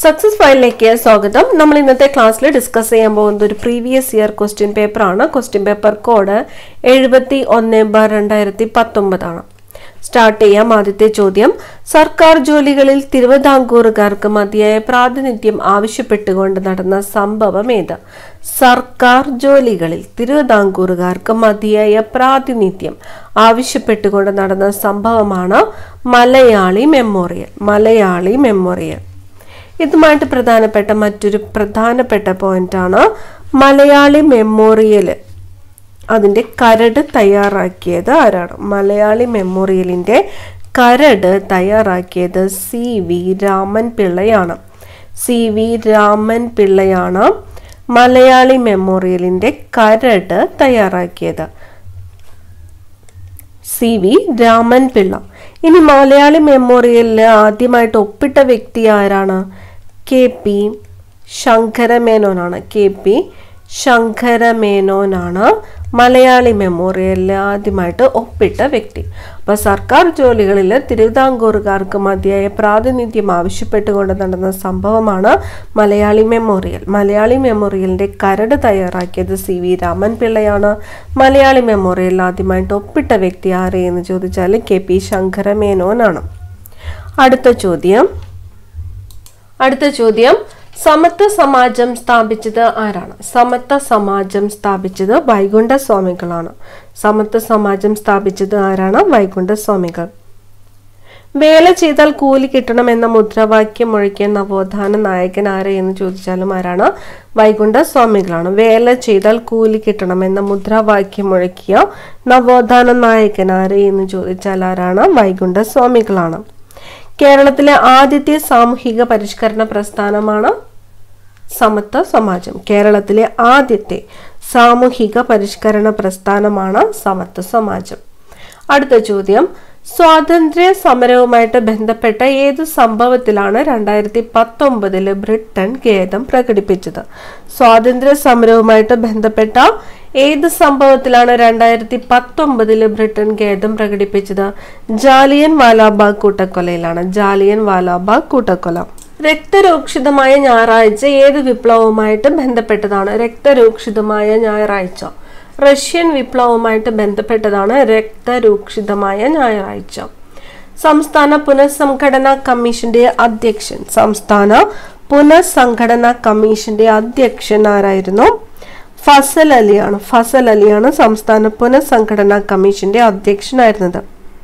Success ഫയലിലേക്ക് സ്വാഗതം നമ്മൾ ഇന്നത്തെ ക്ലാസ്സിൽ ഡിസ്കസ് ചെയ്യാൻ പോകുന്നത് ഒരു പ്രീവിയസ് ഇയർ ക്വസ്റ്റ്യൻ പേപ്പർ ആണ് ക്വസ്റ്റ്യൻ പേപ്പർ കോഡ് എഴുപത്തി ഒന്ന് ബാർ രണ്ടായിരത്തി പത്തൊമ്പതാണ് സ്റ്റാർട്ട് ചെയ്യാം ആദ്യത്തെ ചോദ്യം സർക്കാർ ജോലികളിൽ തിരുവിതാംകൂറുകാർക്ക് മതിയായ പ്രാതിനിധ്യം ആവശ്യപ്പെട്ടുകൊണ്ട് നടന്ന സംഭവം ഏത് സർക്കാർ ജോലികളിൽ തിരുവിതാംകൂറുകാർക്ക് മതിയായ പ്രാതിനിധ്യം ആവശ്യപ്പെട്ടുകൊണ്ട് നടന്ന സംഭവമാണ് മലയാളി മെമ്മോറിയൽ മലയാളി മെമ്മോറിയൽ ഇതുമായിട്ട് പ്രധാനപ്പെട്ട മറ്റൊരു പ്രധാനപ്പെട്ട പോയിന്റാണ് മലയാളി മെമ്മോറിയൽ അതിൻ്റെ കരട് തയ്യാറാക്കിയത് ആരാണ് മലയാളി മെമ്മോറിയലിൻ്റെ കരട് തയ്യാറാക്കിയത് സി വി രാമൻ പിള്ളയാണ് സി വി രാമൻ പിള്ളയാണ് മലയാളി മെമ്മോറിയലിൻ്റെ കരട് തയ്യാറാക്കിയത് സി വി രാമൻ പിള്ള ഇനി മലയാളി മെമ്മോറിയലിൽ ആദ്യമായിട്ട് ഒപ്പിട്ട വ്യക്തി ആരാണ് കെ പി ശങ്കരമേനോനാണ് കെ പി ശങ്കരമേനോനാണ് മലയാളി മെമ്മോറിയലിൽ ആദ്യമായിട്ട് ഒപ്പിട്ട വ്യക്തി അപ്പോൾ സർക്കാർ ജോലികളിൽ തിരുവിതാംകൂറുകാർക്ക് മതിയായ പ്രാതിനിധ്യം ആവശ്യപ്പെട്ടുകൊണ്ട് നടന്ന സംഭവമാണ് മലയാളി മെമ്മോറിയൽ മലയാളി മെമ്മോറിയലിൻ്റെ കരട് തയ്യാറാക്കിയത് സി വി രാമൻ പിള്ളയാണ് മലയാളി മെമ്മോറിയലിൽ ആദ്യമായിട്ട് ഒപ്പിട്ട വ്യക്തി ആരെ എന്ന് ചോദിച്ചാൽ കെ പി ശങ്കരമേനോനാണ് അടുത്ത ചോദ്യം അടുത്ത ചോദ്യം സമത്വ സമാജം സ്ഥാപിച്ചത് ആരാണ് സമത്വ സമാജം സ്ഥാപിച്ചത് വൈകുണ്ഠ സ്വാമികളാണ് സമത്വ സമാജം സ്ഥാപിച്ചത് ആരാണ് വൈകുണ്ഠ സ്വാമികൾ വേല ചെയ്താൽ കൂലി കിട്ടണമെന്ന മുദ്രാവാക്യം മുഴക്കിയ നവോത്ഥാന നായകൻ ആര് എന്ന് ചോദിച്ചാലും ആരാണ് വൈകുണ്ഠ സ്വാമികളാണ് വേല ചെയ്താൽ കൂലി കിട്ടണമെന്ന മുദ്രാവാക്യം മുഴക്കിയ നവോത്ഥാന നായകൻ ആര് എന്ന് ചോദിച്ചാൽ ആരാണ് വൈകുണ്ഠ സ്വാമികളാണ് കേരളത്തിലെ ആദ്യത്തെ സാമൂഹിക പരിഷ്കരണ പ്രസ്ഥാനമാണ് സമത്വ സമാജം കേരളത്തിലെ ആദ്യത്തെ സാമൂഹിക പരിഷ്കരണ പ്രസ്ഥാനമാണ് സമത്വ സമാജം അടുത്ത ചോദ്യം സ്വാതന്ത്ര്യ സമരവുമായിട്ട് ബന്ധപ്പെട്ട ഏത് സംഭവത്തിലാണ് രണ്ടായിരത്തി പത്തൊമ്പതില് ബ്രിട്ടൻ ഖേദം പ്രകടിപ്പിച്ചത് സ്വാതന്ത്ര്യ സമരവുമായിട്ട് ബന്ധപ്പെട്ട ഏത് സംഭവത്തിലാണ് രണ്ടായിരത്തി പത്തൊമ്പതില് ബ്രിട്ടൻ ഖേദം പ്രകടിപ്പിച്ചത് ജാലിയൻ വാലാബാഗ് കൂട്ടക്കൊലയിലാണ് ജാലിയൻ വാലാബാഗ് കൂട്ടക്കൊല രക്തരൂക്ഷിതമായ ഞായറാഴ്ച ഏത് വിപ്ലവവുമായിട്ട് ബന്ധപ്പെട്ടതാണ് രക്തരൂക്ഷിതമായ ഞായറാഴ്ച റഷ്യൻ വിപ്ലവവുമായിട്ട് ബന്ധപ്പെട്ടതാണ് രക്തരൂക്ഷിതമായ ഞായറാഴ്ച സംസ്ഥാന പുനഃസംഘടനാ കമ്മീഷന്റെ അധ്യക്ഷൻ സംസ്ഥാന പുനഃസംഘടനാ കമ്മീഷന്റെ അധ്യക്ഷൻ ആരായിരുന്നു ഫസൽ അലിയാണ് ഫസൽ അലിയാണ് സംസ്ഥാന പുനഃസംഘടനാ കമ്മീഷന്റെ അധ്യക്ഷനായിരുന്നത്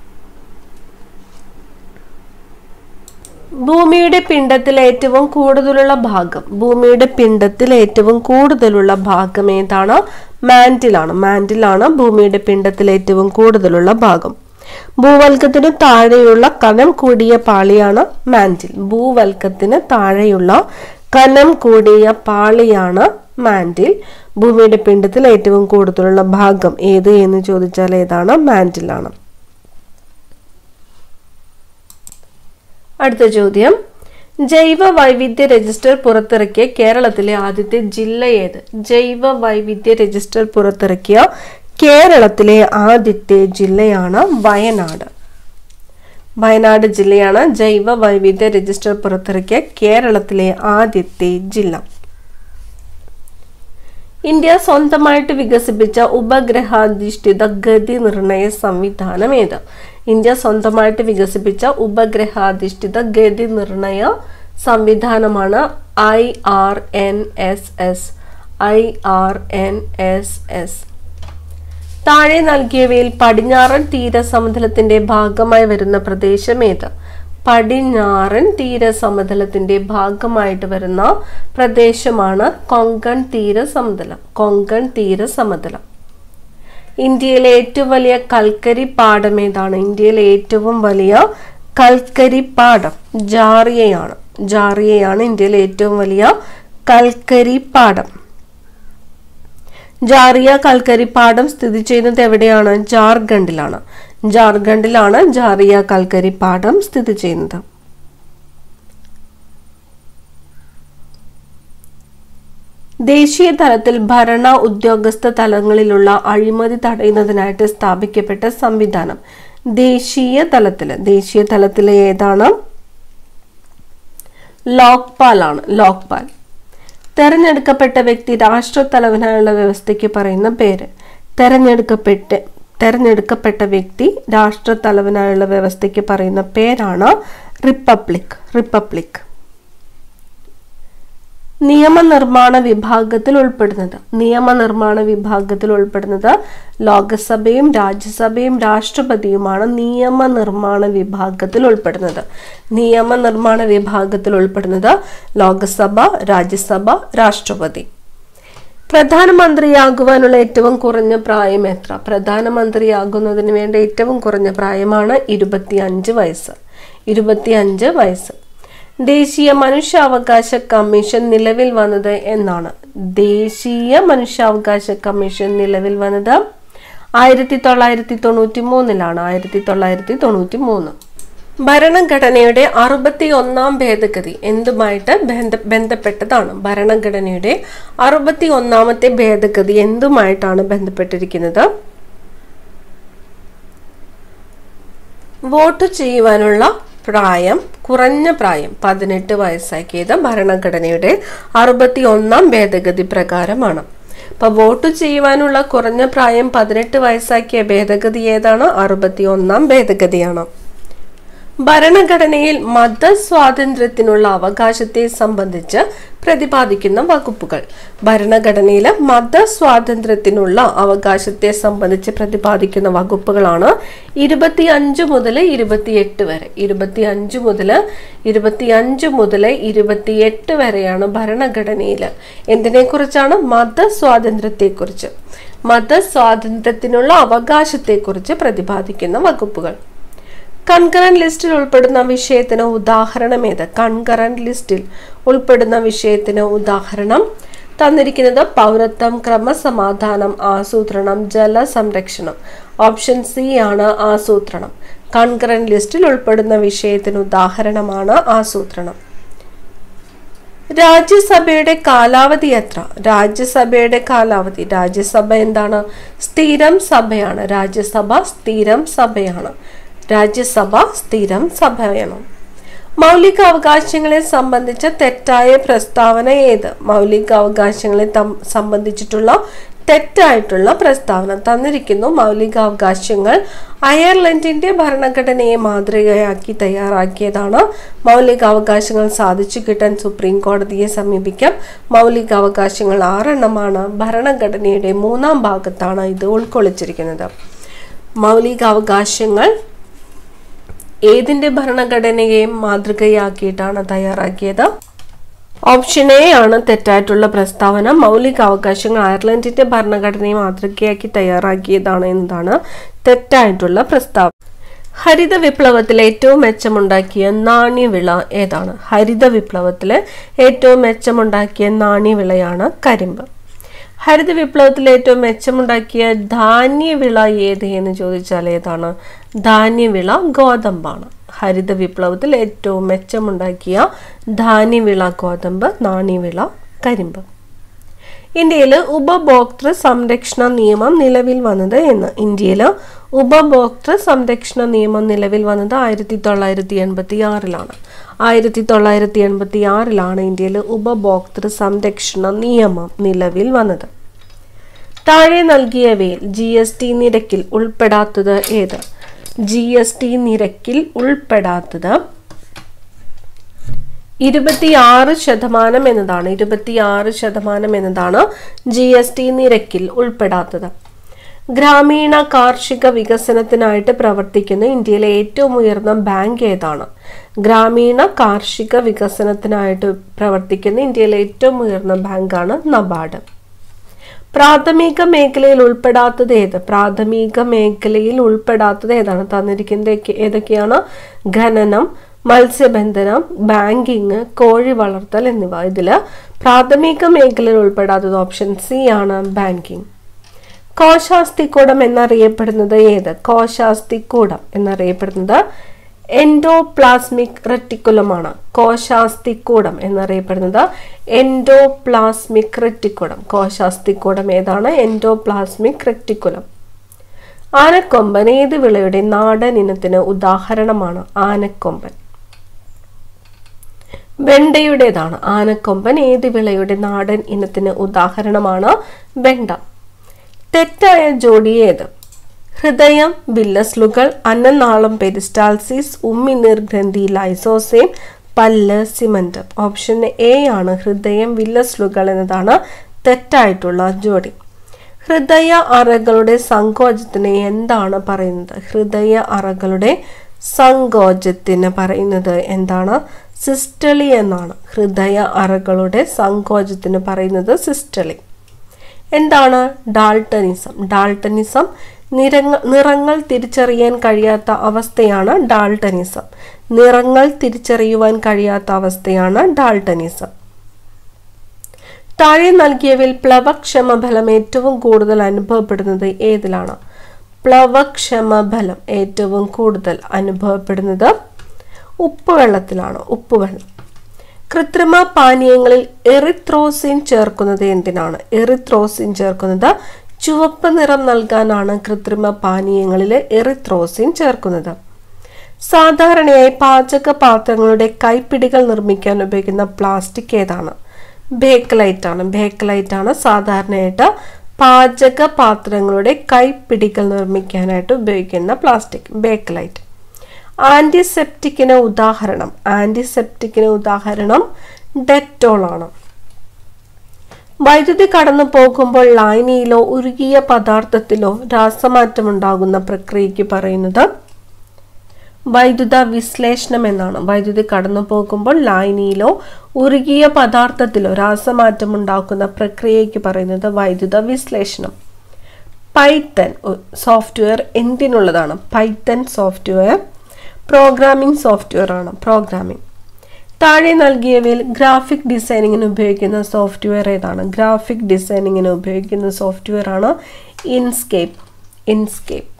ഭൂമിയുടെ പിണ്ടത്തിൽ ഏറ്റവും കൂടുതലുള്ള ഭാഗം ഭൂമിയുടെ പിണ്ടത്തിൽ ഏറ്റവും കൂടുതലുള്ള ഭാഗം ഏതാണ് മാൻറ്റിലാണ് മാൻറ്റിലാണ് ഭൂമിയുടെ പിണ്ടത്തിൽ ഏറ്റവും കൂടുതലുള്ള ഭാഗം ഭൂവൽക്കത്തിന് താഴെയുള്ള കനം കൂടിയ പാളിയാണ് മാൻറ്റിൽ ഭൂവൽക്കത്തിന് താഴെയുള്ള കനം കൂടിയ പാളിയാണ് മാൻറ്റിൽ ഭൂമിയുടെ പിണ്ടത്തിൽ ഏറ്റവും കൂടുതലുള്ള ഭാഗം ഏത് എന്ന് ചോദിച്ചാൽ ഏതാണ് മാൻറ്റിലാണ് അടുത്ത ചോദ്യം ജൈവ വൈവിധ്യ രജിസ്റ്റർ പുറത്തിറക്കിയ കേരളത്തിലെ ആദ്യത്തെ ജില്ല ഏത് ജൈവ വൈവിധ്യ രജിസ്റ്റർ പുറത്തിറക്കിയ കേരളത്തിലെ ആദ്യത്തെ ജില്ലയാണ് വയനാട് വയനാട് ജില്ലയാണ് ജൈവ വൈവിധ്യ രജിസ്റ്റർ പുറത്തിറക്കിയ കേരളത്തിലെ ആദ്യത്തെ ജില്ല ഇന്ത്യ സ്വന്തമായിട്ട് വികസിപ്പിച്ച ഉപഗ്രഹാധിഷ്ഠിത ഗതി നിർണയ സംവിധാനം ഏത് ഇന്ത്യ സ്വന്തമായിട്ട് വികസിപ്പിച്ച ഉപഗ്രഹാധിഷ്ഠിത ഗതി നിർണയ സംവിധാനമാണ് I R N S S I R N S S താഴെ നൽകിയവയിൽ പടിഞ്ഞാറൻ തീരസമതലത്തിന്റെ ഭാഗമായി വരുന്ന പ്രദേശം ഏത് പടിഞ്ഞാറൻ തീരസമതലത്തിന്റെ ഭാഗമായിട്ട് വരുന്ന പ്രദേശമാണ് കൊങ്കൺ തീരസമതലം കൊങ്കൺ തീരസമതലം ഇന്ത്യയിലെ ഏറ്റവും വലിയ കൽക്കരി പാടം ഏതാണ് ഇന്ത്യയിലെ ഏറ്റവും വലിയ കൽക്കരി പാടം ജാറിയയാണ് ജാറിയയാണ് ഇന്ത്യയിലെ ഏറ്റവും വലിയ കൽക്കരി പാടം ജാറിയ കൽക്കരി പാടം സ്ഥിതി ചെയ്യുന്നത് എവിടെയാണ് ജാർഖണ്ഡിലാണ് ജാർഖണ്ഡിലാണ് ജാറിയ കൽക്കരി പാടം സ്ഥിതി ചെയ്യുന്നത് ദേശീയ തലത്തിൽ ഭരണ ഉദ്യോഗസ്ഥ തലങ്ങളിലുള്ള അഴിമതി തടയുന്നതിനായിട്ട് സ്ഥാപിക്കപ്പെട്ട സംവിധാനം ദേശീയ തലത്തിൽ ദേശീയ തലത്തിലെ ഏതാണ് ലോക്പാൽ ആണ് ലോക്പാൽ തെരഞ്ഞെടുക്കപ്പെട്ട വ്യക്തി രാഷ്ട്രത്തലവനായുള്ള വ്യവസ്ഥയ്ക്ക് പറയുന്ന പേര് തെരഞ്ഞെടുക്കപ്പെട്ട തെരഞ്ഞെടുക്കപ്പെട്ട വ്യക്തി രാഷ്ട്രത്തലവനായുള്ള വ്യവസ്ഥയ്ക്ക് പറയുന്ന പേരാണ് റിപ്പബ്ലിക് റിപ്പബ്ലിക് നിയമനിർമ്മാണ വിഭാഗത്തിൽ ഉൾപ്പെടുന്നത് നിയമനിർമ്മാണ വിഭാഗത്തിൽ ഉൾപ്പെടുന്നത് ലോകസഭയും രാജ്യസഭയും രാഷ്ട്രപതിയുമാണ് നിയമനിർമ്മാണ വിഭാഗത്തിൽ ഉൾപ്പെടുന്നത് നിയമനിർമ്മാണ വിഭാഗത്തിൽ ഉൾപ്പെടുന്നത് ലോകസഭ രാജ്യസഭ രാഷ്ട്രപതി പ്രധാനമന്ത്രിയാകുവാനുള്ള ഏറ്റവും കുറഞ്ഞ പ്രായം എത്ര പ്രധാനമന്ത്രിയാകുന്നതിന് വേണ്ട ഏറ്റവും കുറഞ്ഞ പ്രായമാണ് ഇരുപത്തിയഞ്ച് വയസ്സ് ഇരുപത്തിയഞ്ച് വയസ്സ് ദേശീയ മനുഷ്യാവകാശ കമ്മീഷൻ നിലവിൽ വന്നത് എന്നാണ് ദേശീയ മനുഷ്യാവകാശ കമ്മീഷൻ നിലവിൽ വന്നത് ആയിരത്തി തൊള്ളായിരത്തി തൊണ്ണൂറ്റി മൂന്നിലാണ് ആയിരത്തി തൊള്ളായിരത്തി തൊണ്ണൂറ്റി മൂന്ന് ഭരണഘടനയുടെ അറുപത്തി ഒന്നാം ഭേദഗതി എന്തുമായിട്ട് ബന്ധ ബന്ധപ്പെട്ടതാണ് ഭരണഘടനയുടെ അറുപത്തി ഒന്നാമത്തെ ഭേദഗതി എന്തുമായിട്ടാണ് ബന്ധപ്പെട്ടിരിക്കുന്നത് വോട്ട് ചെയ്യുവാനുള്ള പ്രായം കുറഞ്ഞ പ്രായം പതിനെട്ട് വയസ്സാക്കിയത് ഭരണഘടനയുടെ അറുപത്തി ഒന്നാം ഭേദഗതി പ്രകാരമാണ് അപ്പൊ വോട്ട് ചെയ്യുവാനുള്ള കുറഞ്ഞ പ്രായം പതിനെട്ട് വയസ്സാക്കിയ ഭേദഗതി ഏതാണ് അറുപത്തി ഒന്നാം ഭേദഗതിയാണ് ഭരണഘടനയിൽ മതസ്വാതന്ത്ര്യത്തിനുള്ള അവകാശത്തെ സംബന്ധിച്ച് പ്രതിപാദിക്കുന്ന വകുപ്പുകൾ ഭരണഘടനയിലെ മതസ്വാതന്ത്ര്യത്തിനുള്ള അവകാശത്തെ സംബന്ധിച്ച് പ്രതിപാദിക്കുന്ന വകുപ്പുകളാണ് ഇരുപത്തിയഞ്ച് മുതൽ ഇരുപത്തിയെട്ട് വരെ ഇരുപത്തിയഞ്ച് മുതൽ ഇരുപത്തിയഞ്ച് മുതൽ ഇരുപത്തിയെട്ട് വരെയാണ് ഭരണഘടനയിൽ എന്തിനെക്കുറിച്ചാണ് മതസ്വാതന്ത്ര്യത്തെക്കുറിച്ച് മതസ്വാതന്ത്ര്യത്തിനുള്ള അവകാശത്തെക്കുറിച്ച് പ്രതിപാദിക്കുന്ന വകുപ്പുകൾ കൺകറന്റ് ലിസ്റ്റിൽ ഉൾപ്പെടുന്ന വിഷയത്തിന് ഉദാഹരണം ഏത് കൺകറന്റ് ലിസ്റ്റിൽ ഉൾപ്പെടുന്ന വിഷയത്തിന് ഉദാഹരണം തന്നിരിക്കുന്നത് പൗരത്വം ക്രമസമാധാനം ആസൂത്രണം ജലസംരക്ഷണം ഓപ്ഷൻ സി ആണ് ആസൂത്രണം കൺകറന്റ് ലിസ്റ്റിൽ ഉൾപ്പെടുന്ന വിഷയത്തിന് ഉദാഹരണമാണ് ആസൂത്രണം രാജ്യസഭയുടെ കാലാവധി എത്ര രാജ്യസഭയുടെ കാലാവധി രാജ്യസഭ എന്താണ് സ്ഥിരം സഭയാണ് രാജ്യസഭ സ്ഥിരം സഭയാണ് രാജ്യസഭ സ്ഥിരം സഭയാണ് മൗലിക അവകാശങ്ങളെ സംബന്ധിച്ച തെറ്റായ പ്രസ്താവന ഏത് മൗലിക അവകാശങ്ങളെ സംബന്ധിച്ചിട്ടുള്ള തെറ്റായിട്ടുള്ള പ്രസ്താവന തന്നിരിക്കുന്നു മൗലികാവകാശങ്ങൾ അയർലൻഡിന്റെ ഭരണഘടനയെ മാതൃകയാക്കി തയ്യാറാക്കിയതാണ് മൗലികാവകാശങ്ങൾ സാധിച്ചു കിട്ടാൻ സുപ്രീം കോടതിയെ സമീപിക്കാം മൗലികാവകാശങ്ങൾ ആറെണ്ണമാണ് ഭരണഘടനയുടെ മൂന്നാം ഭാഗത്താണ് ഇത് ഉൾക്കൊള്ളിച്ചിരിക്കുന്നത് മൗലികാവകാശങ്ങൾ ഏതിന്റെ ഭരണഘടനയെയും മാതൃകയാക്കിയിട്ടാണ് തയ്യാറാക്കിയത് ഓപ്ഷൻ എ ആണ് തെറ്റായിട്ടുള്ള പ്രസ്താവന മൗലിക അവകാശങ്ങൾ അയർലൻഡിന്റെ ഭരണഘടനയെ മാതൃകയാക്കി തയ്യാറാക്കിയതാണ് എന്നതാണ് തെറ്റായിട്ടുള്ള പ്രസ്താവന ഹരിത വിപ്ലവത്തിൽ ഏറ്റവും മെച്ചമുണ്ടാക്കിയ നാണ്യവിള ഏതാണ് ഹരിത വിപ്ലവത്തിൽ ഏറ്റവും മെച്ചമുണ്ടാക്കിയ നാണ്യവിളയാണ് കരിമ്പ് ഹരിത വിപ്ലവത്തിൽ ഏറ്റവും മെച്ചമുണ്ടാക്കിയ ധാന്യവിള ഏത് എന്ന് ചോദിച്ചാൽ ഏതാണ് ധാന്യവിള ഗോതമ്പാണ് ഹരിത വിപ്ലവത്തിൽ ഏറ്റവും മെച്ചമുണ്ടാക്കിയ ധാന്യവിള ഗോതമ്പ് നാണ്യവിള കരിമ്പ് ഇന്ത്യയിൽ ഉപഭോക്തൃ സംരക്ഷണ നിയമം നിലവിൽ വന്നത് എന്ന് ഇന്ത്യയിൽ ഉപഭോക്തൃ സംരക്ഷണ നിയമം നിലവിൽ വന്നത് ആയിരത്തി തൊള്ളായിരത്തി എൺപത്തി ആറിലാണ് ആയിരത്തി തൊള്ളായിരത്തി എൺപത്തി ആറിലാണ് ഇന്ത്യയിൽ ഉപഭോക്തൃ സംരക്ഷണ നിയമം നിലവിൽ വന്നത് താഴെ നൽകിയവയിൽ ജി എസ് ടി നിരക്കിൽ ഉൾപ്പെടാത്തത് ഏത് ജി എസ് ടി നിരക്കിൽ ഉൾപ്പെടാത്തത് ഇരുപത്തിയാറ് ശതമാനം എന്നതാണ് ഇരുപത്തിയാറ് ശതമാനം എന്നതാണ് ജി എസ് ടി നിരക്കിൽ ഉൾപ്പെടാത്തത് ഗ്രാമീണ കാർഷിക വികസനത്തിനായിട്ട് പ്രവർത്തിക്കുന്ന ഇന്ത്യയിലെ ഏറ്റവും ഉയർന്ന ബാങ്ക് ഏതാണ് ഗ്രാമീണ കാർഷിക വികസനത്തിനായിട്ട് പ്രവർത്തിക്കുന്ന ഇന്ത്യയിലെ ഏറ്റവും ഉയർന്ന ബാങ്കാണ് നബാർഡ് പ്രാഥമിക മേഖലയിൽ ഉൾപ്പെടാത്തത് ഏത് പ്രാഥമിക മേഖലയിൽ ഉൾപ്പെടാത്തത് ഏതാണ് തന്നിരിക്കുന്നത് ഏതൊക്കെയാണ് ഖനനം മത്സ്യബന്ധനം ബാങ്കിങ് കോഴി വളർത്തൽ എന്നിവ ഇതിൽ പ്രാഥമിക മേഖലയിൽ ഉൾപ്പെടാത്തത് ഓപ്ഷൻ സി ആണ് ബാങ്കിങ് കോശാസ്തിക്കൂടം എന്നറിയപ്പെടുന്നത് ഏത് കോശാസ്തിക്കൂടം എന്നറിയപ്പെടുന്നത് എൻഡോപ്ലാസ്മിക് റെറ്റിക്കുലമാണ് കോശാസ്തിക്കൂടം എന്നറിയപ്പെടുന്നത് എൻഡോപ്ലാസ്മിക് റെറ്റിക്കുലം കോശാസ്തിക്കൂടം ഏതാണ് എൻഡോപ്ലാസ്മിക് റെറ്റിക്കുലം ആനക്കൊമ്പൻ ഏത് വിളയുടെ നാടൻ ഇനത്തിന് ഉദാഹരണമാണ് ആനക്കൊമ്പൻ വെണ്ടയുടേതാണ് ആനക്കൊമ്പൻ ഏത് വിളയുടെ നാടൻ ഇനത്തിന് ഉദാഹരണമാണ് വെണ്ട തെറ്റായ ജോഡി ഏത് ഹൃദയം ബില്ലസ്ലുകൾ അന്നനാളം പെരിസ്റ്റാൾസിസ് ഉമ്മിനീർ ഗ്രന്ഥി ലൈസോസേം പല്ല് സിമന്റ് ഓപ്ഷൻ എ ആണ് ഹൃദയം വില്ലസ്ലുകൾ എന്നതാണ് തെറ്റായിട്ടുള്ള ജോഡി ഹൃദയ അറകളുടെ സങ്കോചത്തിന് എന്താണ് പറയുന്നത് ഹൃദയ അറകളുടെ സങ്കോചത്തിന് പറയുന്നത് എന്താണ് സിസ്റ്റളി എന്നാണ് ഹൃദയ അറകളുടെ സങ്കോചത്തിന് പറയുന്നത് സിസ്റ്റളി എന്താണ് ഡാൾട്ടനിസം ഡാൾട്ടനിസം നിറങ്ങ നിറങ്ങൾ തിരിച്ചറിയാൻ കഴിയാത്ത അവസ്ഥയാണ് ഡാൾട്ടനിസം നിറങ്ങൾ തിരിച്ചറിയുവാൻ കഴിയാത്ത അവസ്ഥയാണ് ഡാൾട്ടനിസം താഴെ നൽകിയവയിൽ പ്ലവക്ഷമ ഫലം ഏറ്റവും കൂടുതൽ അനുഭവപ്പെടുന്നത് ഏതിലാണ് പ്ലവക്ഷമ ഫലം ഏറ്റവും കൂടുതൽ അനുഭവപ്പെടുന്നത് ഉപ്പുവെള്ളത്തിലാണ് ഉപ്പുവെള്ളം കൃത്രിമ പാനീയങ്ങളിൽ എറിത്രോസിൻ ചേർക്കുന്നത് എന്തിനാണ് എറിത്രോസിൻ ചേർക്കുന്നത് ചുവപ്പ് നിറം നൽകാനാണ് കൃത്രിമ പാനീയങ്ങളിൽ എറിത്രോസിൻ ചേർക്കുന്നത് സാധാരണയായി പാചക പാത്രങ്ങളുടെ കൈപ്പിടികൾ നിർമ്മിക്കാൻ ഉപയോഗിക്കുന്ന പ്ലാസ്റ്റിക് ഏതാണ് ബേക്കലൈറ്റ് ആണ് ബേക്കലൈറ്റ് ആണ് സാധാരണയായിട്ട് പാചക പാത്രങ്ങളുടെ കൈപ്പിടികൾ നിർമ്മിക്കാനായിട്ട് ഉപയോഗിക്കുന്ന പ്ലാസ്റ്റിക് ബേക്കലൈറ്റ് ആന്റിസെപ്റ്റിക്കിന് ഉദാഹരണം ആന്റിസെപ്റ്റിക്കിന് ഉദാഹരണം ഡെറ്റോൾ ആണ് വൈദ്യുതി കടന്നു പോകുമ്പോൾ ലായനിയിലോ ഉരുകിയ പദാർത്ഥത്തിലോ രാസമാറ്റം ഉണ്ടാകുന്ന പ്രക്രിയയ്ക്ക് പറയുന്നത് വൈദ്യുത വിശ്ലേഷണം എന്നാണ് വൈദ്യുതി കടന്നു പോകുമ്പോൾ ലായനിയിലോ ഉരുകിയ പദാർത്ഥത്തിലോ രാസമാറ്റം ഉണ്ടാക്കുന്ന പ്രക്രിയയ്ക്ക് പറയുന്നത് വൈദ്യുത വിശ്ലേഷണം പൈത്തൻ സോഫ്റ്റ്വെയർ എന്തിനുള്ളതാണ് പൈത്തൻ സോഫ്റ്റ്വെയർ പ്രോഗ്രാമിംഗ് സോഫ്റ്റ്വെയർ ആണ് പ്രോഗ്രാമിംഗ് താഴെ നൽകിയവയിൽ ഗ്രാഫിക് ഡിസൈനിങ്ങിന് ഉപയോഗിക്കുന്ന സോഫ്റ്റ്വെയർ ഏതാണ് ഗ്രാഫിക് ഡിസൈനിങ്ങിന് ഉപയോഗിക്കുന്ന സോഫ്റ്റ്വെയർ ആണ് ഇൻസ്കേപ്പ് ഇൻസ്കേപ്പ്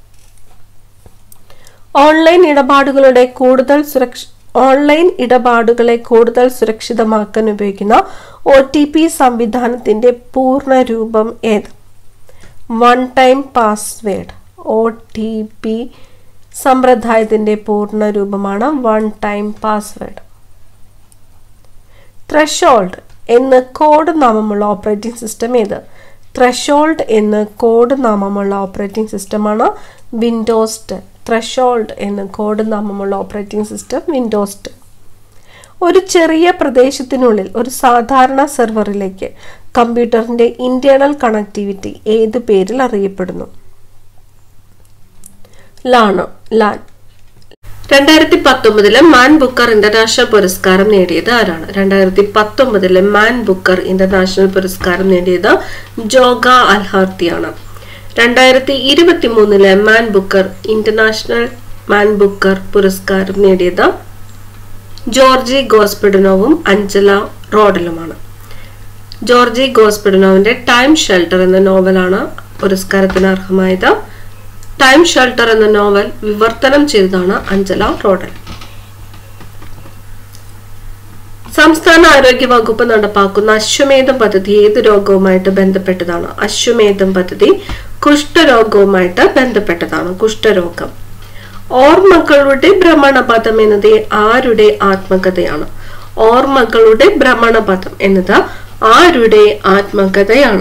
ഓൺലൈൻ ഇടപാടുകളുടെ കൂടുതൽ സുരക്ഷ ഓൺലൈൻ ഇടപാടുകളെ കൂടുതൽ സുരക്ഷിതമാക്കാൻ ഉപയോഗിക്കുന്ന ഒ ടി പി സംവിധാനത്തിന്റെ പൂർണ്ണ രൂപം ഏത് one time password O T P സമ്പ്രദായത്തിന്റെ പൂർണ്ണ രൂപമാണ് വൺ ടൈം പാസ്വേഡ് ത്രഷോൾഡ് എന്ന് കോഡ് നാമമുള്ള ഓപ്പറേറ്റിംഗ് സിസ്റ്റം ഏത് ത്രഷോൾഡ് എന്ന് കോഡ് നാമമുള്ള ഓപ്പറേറ്റിംഗ് സിസ്റ്റമാണ് വിൻഡോസ് ടെൻ ത്രഷോൾഡ് എന്ന് കോഡ് നാമമുള്ള ഓപ്പറേറ്റിംഗ് സിസ്റ്റം വിൻഡോസ് ടെൻ ഒരു ചെറിയ പ്രദേശത്തിനുള്ളിൽ ഒരു സാധാരണ സെർവറിലേക്ക് കമ്പ്യൂട്ടറിന്റെ ഇന്റേണൽ കണക്ടിവിറ്റി ഏത് പേരിൽ അറിയപ്പെടുന്നു ലാണോ ലാൻ രണ്ടായിരത്തി പത്തൊമ്പതിലെ മാൻ ബുക്കർ ഇന്റർനാഷണൽ പുരസ്കാരം നേടിയത് ആരാണ് രണ്ടായിരത്തി പത്തൊമ്പതിലെ മാൻ ബുക്കർ ഇന്റർനാഷണൽ പുരസ്കാരം നേടിയത് ജോഗ അൽഹാർത്തിയാണ് രണ്ടായിരത്തി ഇരുപത്തി മൂന്നിലെ Man Booker International Man Booker പുരസ്കാരം നേടിയത് ജോർജി ഗോസ്പിഡനോവും അഞ്ചല റോഡലുമാണ് ജോർജി ഗോസ്പിഡനോവിന്റെ ടൈം ഷെൽട്ടർ എന്ന നോവലാണ് പുരസ്കാരത്തിന് അർഹമായത് ടൈം ഷെൽട്ടർ എന്ന നോവൽ വിവർത്തനം ചെയ്തതാണ് അഞ്ചല റോഡൽ സംസ്ഥാന ആരോഗ്യ വകുപ്പ് നടപ്പാക്കുന്ന അശ്വമേധം പദ്ധതി ഏത് രോഗവുമായിട്ട് ബന്ധപ്പെട്ടതാണ് അശ്വമേധം പദ്ധതി കുഷ്ഠരോഗവുമായിട്ട് ബന്ധപ്പെട്ടതാണ് കുഷ്ഠരോഗം ഓർമ്മകളുടെ ഭ്രമണപഥം എന്നത് ആരുടെ ആത്മകഥയാണ് ഓർമ്മകളുടെ ഭ്രമണപഥം എന്നത് ആരുടെ ആത്മകഥയാണ്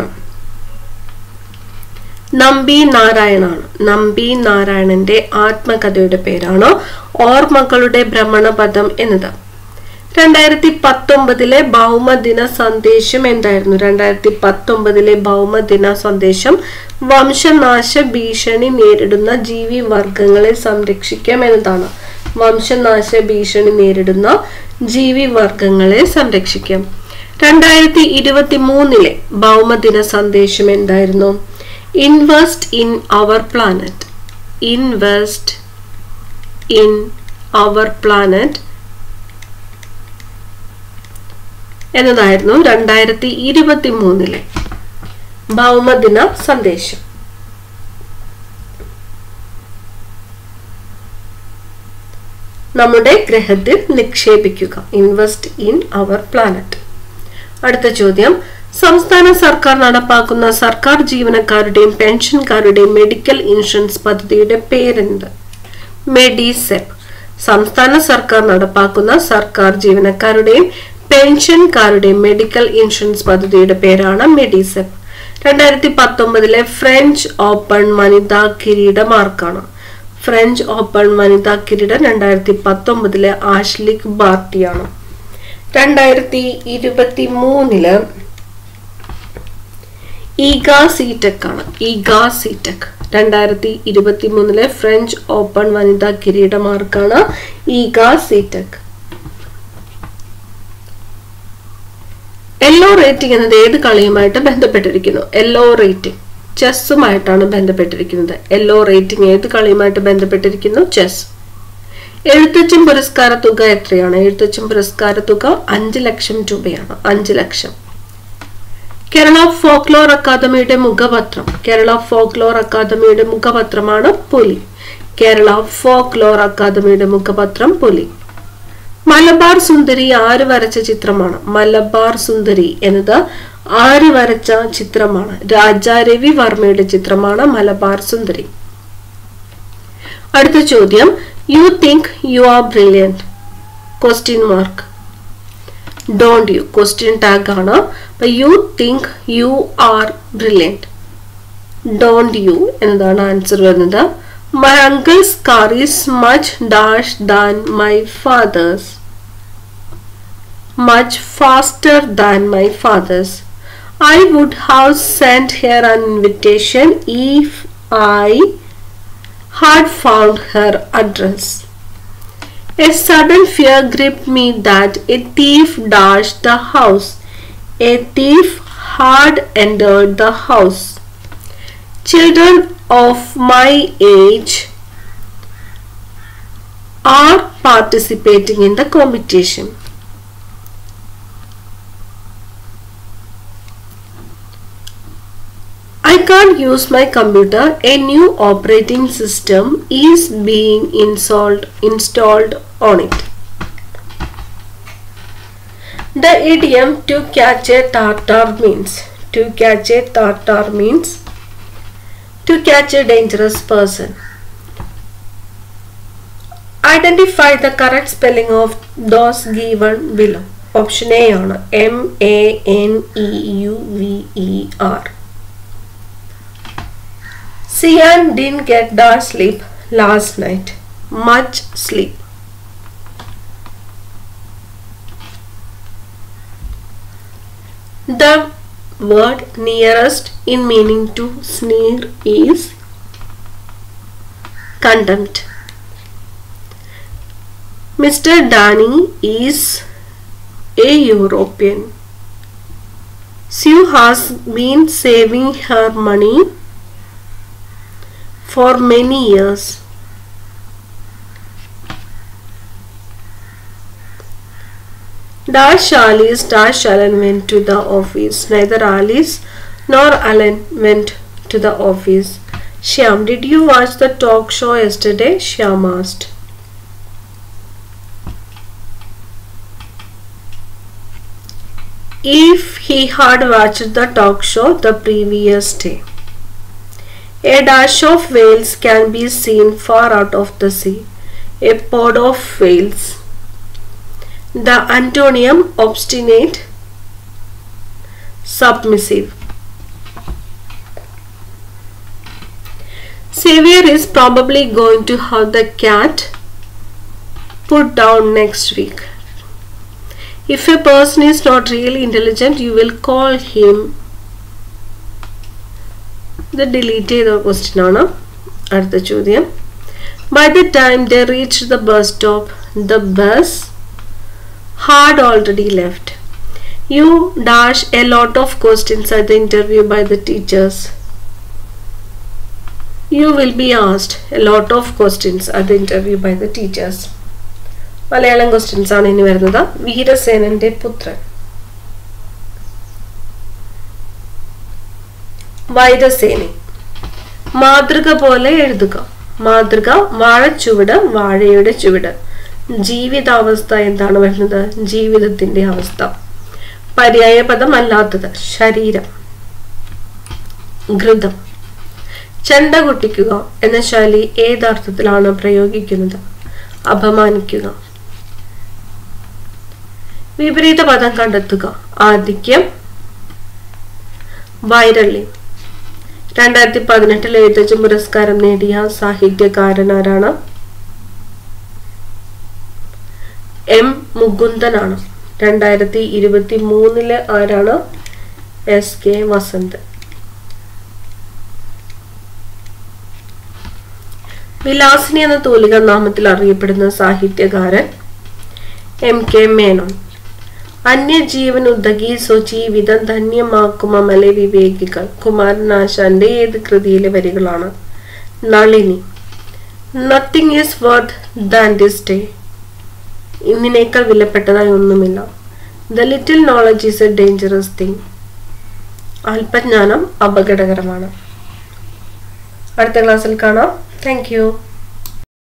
നമ്പി നാരായണാണ് നമ്പി നാരായണന്റെ ആത്മകഥയുടെ പേരാണ് ഓർമ്മകളുടെ ഭ്രമണപഥം എന്നത് രണ്ടായിരത്തി പത്തൊമ്പതിലെ ഭൗമദിന സന്ദേശം എന്തായിരുന്നു രണ്ടായിരത്തി പത്തൊമ്പതിലെ ഭൗമദിന സന്ദേശം വംശനാശ ഭീഷണി നേരിടുന്ന ജീവി വർഗങ്ങളെ സംരക്ഷിക്കാം എന്നതാണ് വംശനാശ ഭീഷണി നേരിടുന്ന ജീവി വർഗങ്ങളെ സംരക്ഷിക്കാം രണ്ടായിരത്തി ഇരുപത്തി മൂന്നിലെ ഭൗമദിന സന്ദേശം എന്തായിരുന്നു invest in our planet invest in our planet എന്നതായിരുന്നു രണ്ടായിരത്തി ഇരുപത്തി മൂന്നിലെ ഭൗമദിന സന്ദേശം നമ്മുടെ ഗ്രഹത്തിൽ നിക്ഷേപിക്കുക ഇൻവെസ്റ്റ് ഇൻ അവർ പ്ലാനറ്റ് അടുത്ത ചോദ്യം സംസ്ഥാന സർക്കാർ നടപ്പാക്കുന്ന സർക്കാർ ജീവനക്കാരുടെയും പെൻഷൻകാരുടെയും മെഡിക്കൽ ഇൻഷുറൻസ് പദ്ധതിയുടെ പേരെന്ത് മെഡിസെപ് സംസ്ഥാന സർക്കാർ നടപ്പാക്കുന്ന സർക്കാർ ജീവനക്കാരുടെയും പെൻഷൻകാരുടെയും മെഡിക്കൽ ഇൻഷുറൻസ് പദ്ധതിയുടെ പേരാണ് മെഡിസെപ്പ് രണ്ടായിരത്തി പത്തൊമ്പതിലെ ഫ്രഞ്ച് ഓപ്പൺ വനിതാ കിരീടമാർക്കാണ് ഫ്രഞ്ച് ഓപ്പൺ വനിതാ കിരീടം രണ്ടായിരത്തി പത്തൊമ്പതിലെ ആഷ്ലിക് ബാർട്ടിയാണ് രണ്ടായിരത്തി ഇരുപത്തി മൂന്നില് ഈഗാ സീടെക് ആണ് ഈഗാ സീടെക് രണ്ടായിരത്തി ഇരുപത്തി മൂന്നിലെ ഫ്രഞ്ച് ഓപ്പൺ വനിതാ കിരീടമാർക്കാണ് ഈഗാ സീടെക് എല്ലോ റേറ്റിംഗ് എന്നത് ഏത് കളിയുമായിട്ട് ബന്ധപ്പെട്ടിരിക്കുന്നു എല്ലോ റേറ്റിംഗ് ചെസ്സുമായിട്ടാണ് ബന്ധപ്പെട്ടിരിക്കുന്നത് എല്ലോ റേറ്റിംഗ് ഏത് കളിയുമായിട്ട് ബന്ധപ്പെട്ടിരിക്കുന്നു ചെസ് എഴുത്തച്ഛൻ പുരസ്കാര തുക എത്രയാണ് എഴുത്തച്ഛൻ പുരസ്കാര തുക അഞ്ച് ലക്ഷം രൂപയാണ് അഞ്ച് ലക്ഷം കേരള ഫോക്ലോർ അക്കാദമിയുടെ മുഖപത്രം കേരള ഫോക്ലോർ അക്കാദമിയുടെ മുഖപത്രമാണ് പുലി കേരള ഫോക്ലോർ അക്കാദമിയുടെ മുഖപത്രം പുലി മലബാർ സുന്ദരി ആര് വരച്ച ചിത്രമാണ് മലബാർ സുന്ദരി എന്നത് ആര് വരച്ച ചിത്രമാണ് രാജാ രവി വർമ്മയുടെ ചിത്രമാണ് മലബാർ സുന്ദരി അടുത്ത ചോദ്യം you think you are brilliant question mark don't you question tag ആണ് അപ്പൊ you think you are brilliant don't you എന്നതാണ് ആൻസർ വരുന്നത് my uncle's car is much dash than my father's much faster than my father's. I would have sent her an invitation if I had found her address. A sudden fear gripped me that a thief dashed the house. A thief had entered the house. Children of my age are participating in the competition. I can't use my computer. A new operating system is being installed, installed on it. The idiom to catch a tartar means to catch a tartar means to catch a dangerous person. Identify the correct spelling of those given below. Option A ആണ് M A N E U V E R. Sian didn't get that sleep last night. Much sleep. The word nearest in meaning to sneer is contempt. Mr. Danny is a European. Sue has been saving her money for many years. Dash Alice Dash Alan went to the office. Neither Alice nor Alan went to the office. Shyam, did you watch the talk show yesterday? Shyam asked. If he had watched the talk show the previous day. A dash of whales can be seen far out of the sea. A pod of whales. The antonium obstinate, submissive. Xavier is probably going to have the cat put down next week. If a person is not really intelligent, you will call him ഇത് delete ചെയ്ത question ആണ് അടുത്ത ചോദ്യം by the time the reach the bus stop the bus had already left you dash a lot of questions at the interview by the teachers you will be asked a lot of questions at the interview by the teachers Malayalam questions ആണ് ഇനി വരുന്നത് വീരസേനന്റെ പുത്രൻ വൈരസേനി മാതൃക പോലെ എഴുതുക മാതൃക വാഴച്ചുവട് വാഴയുടെ ചുവട് ജീവിതാവസ്ഥ എന്താണ് വരുന്നത് ജീവിതത്തിന്റെ അവസ്ഥ പര്യായ പദം അല്ലാത്തത് ശരീരം ഘൃതം ചെണ്ട കൊട്ടിക്കുക എന്ന ശൈലി ഏതർത്ഥത്തിലാണ് പ്രയോഗിക്കുന്നത് അപമാനിക്കുക വിപരീത പദം കണ്ടെത്തുക ആധിക്യം വൈരല്യം രണ്ടായിരത്തി പതിനെട്ടിൽ എഴുത്തച്ഛ പുരസ്കാരം നേടിയ സാഹിത്യകാരനാരാണ് എം മുകുന്ദനാണ് രണ്ടായിരത്തി ഇരുപത്തി മൂന്നില് ആരാണ് എസ് കെ വസന്ത് വിലാസിനി എന്ന തൂലിക നാമത്തിൽ അറിയപ്പെടുന്ന സാഹിത്യകാരൻ എം കെ മേനോൻ അന്യജീവൻ ഉദ്ദകി സ്വജീവിതം ധന്യമാക്കുമമലെ വിവേകികൾ കുമാരനാശാന്റെ ഏത് കൃതിയിലെ വരികളാണ് Nalini nothing is worth than this day ഇന്നിനേക്കാൾ വിലപ്പെട്ടതായി ഒന്നുമില്ല the little knowledge is a dangerous thing അല്പജ്ഞാനം അപകടകരമാണ് അടുത്ത ക്ലാസ്സിൽ കാണാം താങ്ക് യു